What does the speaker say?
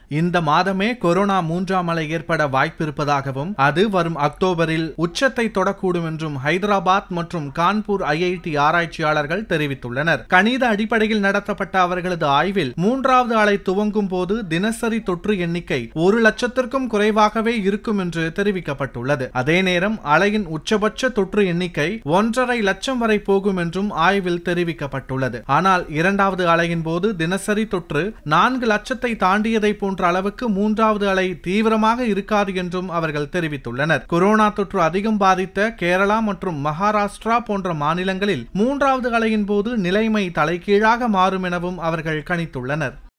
இந்த மாதமே கொரோனா மூன்றாம் அலை ஏற்பட வாய்ப்பிருப்பதாகவும் அது வரும் அக்டோபரில் உச்சத்தை தொடக்கூடும் என்றும் ஹைதராபாத் மற்றும் கான்பூர் ஐஐடி ஆராய்ச்சியாளர்கள் தெரிவித்துள்ளனர் கணித அடிப்படையில் நடத்தப்பட்ட அவர்களது ஆய்வில் மூன்றாவது அலை துவங்கும் போது தினசரி தொற்று எண்ணிக்கை ஒரு லட்சத்திற்கும் குறைவாகவே இருக்கும் என்று தெரிவிக்கப்பட்டுள்ளது அதே நேரம் அலையின் உச்சபட்ச தொற்று எண்ணிக்கை ஒன்றரை லட்சம் வரை போகும் என்றும் ஆய்வில் தெரிவிக்கப்பட்டுள்ளது ஆனால் இரண்டாவது அலையின் போது தினசரி தொற்று நான்கு லட்சத்தை தாண்டியதை போன்ற அளவுக்கு மூன்றாவது அலை தீவிரமாக இருக்காது என்றும் அவர்கள் தெரிவித்துள்ளனர் கொரோனா தொற்று அதிகம் பாதித்த கேரளா மற்றும் மகாராஷ்டிரா போன்ற மாநிலங்களில் மூன்றாவது அலையின் போது நிலைமை தலைகீழாக மாறும் எனவும் அவர்கள் கணித்துள்ளனர்